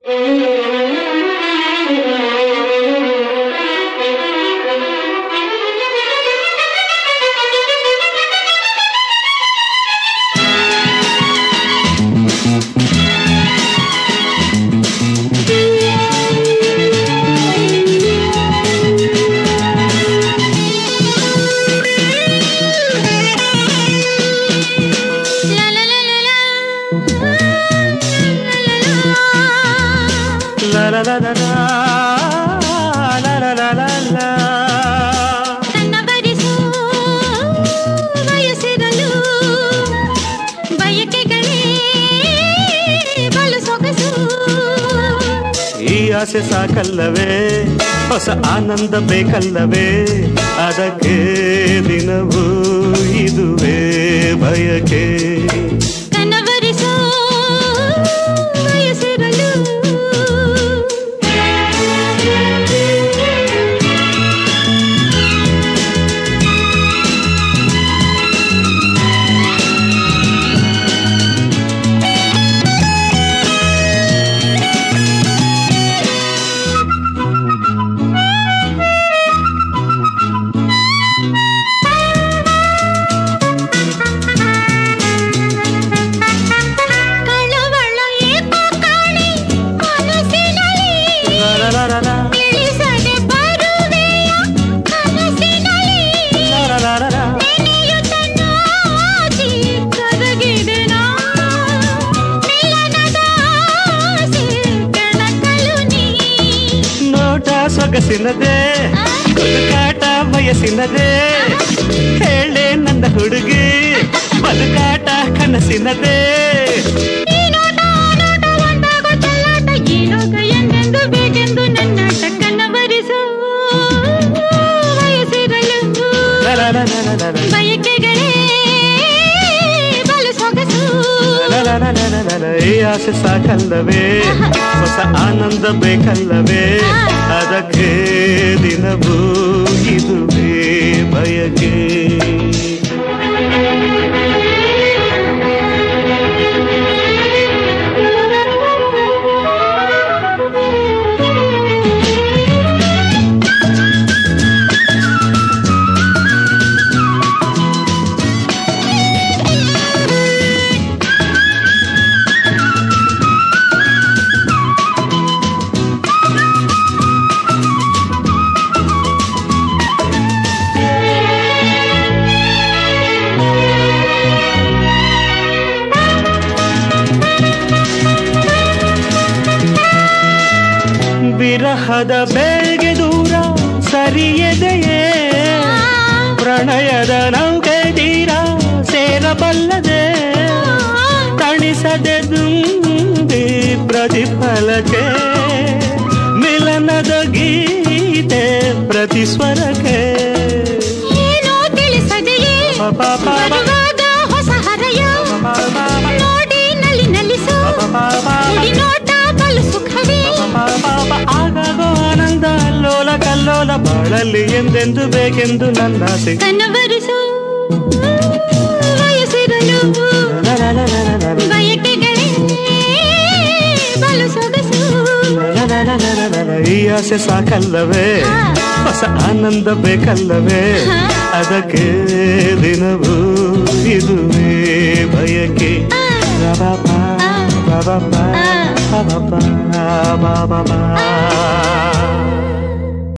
La la la la la la la la la la ತನ್ನವರಿಸು ಬಯಸಿರಲು ಬಯಕೆಗಳೇ ಬಲು ಸೊಗಸು ಈ ಆಸೆ ಸಾಕಲ್ಲವೇ ಹೊಸ ಆನಂದ ಬೇಕಲ್ಲವೇ ಅದಕ್ಕೆ ದಿನವೂ ಇದುವೇ ಬಯಕೆ ಕನವರಿಸು ಬಯಸಿರಲು ಕಳವಳ ಏಕೋ ಕಾಣಿ ಮನಸ್ಸಿನಲ್ಲಿ La la la la la ತಿಳಿಸದೆ ಬರುವೆಯ ಕನಸಿನಲ್ಲಿ la la la la la ನೆನೆಯುತ್ತ ನಾಚಿ ಕರಗಿದೆನಾ ಮಿಲನದ ಆಸೆ ಕೆಣಕಲು ನೀ ನೋಟ ಸೊಗಸಿನದೇ ಬದುಕಾಟ ಬಯಸಿನದೇ ಹೇಳೆ ನನ್ನ ಹುಡುಗಿ ಬದುಕಾಟ ಕನಸಿನದೇ ಈ ನೋಟ ಆ ನೋಟ ಒಂದಾಗೋ ಚೆಲ್ಲಾಟ ಈ ಲೋಕ ಎಂದೆಂದು ಬೇಕೆಂದು ನನ್ನಾಟ ಕನವರಿಸು ವಯಸ್ಸಿರಲು La la la la la la la ಬಯಕೆಗಳೇ ಬಲು ಸೊಗಸು La la la la la la la. ಈ ಆಸೆ ಸಾಕಲ್ಲವೇ ಹೊಸ ಆನಂದ ಬೇಕಲ್ಲವೇ ಅದಕ್ಕೆ ದಿನವೂ ಇದುವೇ ಬಯಕೆ ವಿರಹದ ಬೇಗೆ ದೂರ ಸರಿಯದೆಯೇ ಪ್ರಣಯದ ನೌಕೆ ತೀರ ಸೇರಬಲ್ಲದೆ ತಣಿಸದೆ ದುಂಬಿ ಪ್ರತಿಫಲಕ್ಕೆ ಮಿಲನದ ಗೀತೆ ಪ್ರತಿಸ್ವರಕ್ಕೆ ಏನೋ ತಿಳಿಸದೆಯೇ ಬರುವಾಗ ಹೊಸ ಹರಯ ನೋಡಿ ನಲಿ ನಲಿಸು ಕುಡಿ ನೋಟ ಬಲು ಸುಖವೇ ಆಗಾಗೋ ಆನಂದ ಲೋಲ ಕಲ್ಲೋಲ ಬಾಳಲ್ಲಿ ಎಂದೆಂದು ಬೇಕೆಂದು ನನ್ನ ಆಸೆ ಕನವರಿಸು ವಯಸ್ಸಿರಲು ಬಯಕೆಗಳೇ ಬಲು ಸೊಗಸು ಈ ಆಸೆ ಸಾಕಲ್ಲವೇ ಹೊಸ ಆನಂದ ಬೇಕಲ್ಲವೇ ಅದಕ್ಕೆ ದಿನವೂ ಇದುವೇ ಬಯಕೆ ರಬಪ, ರಬಪ, ರಬಪ, ರಬಪ.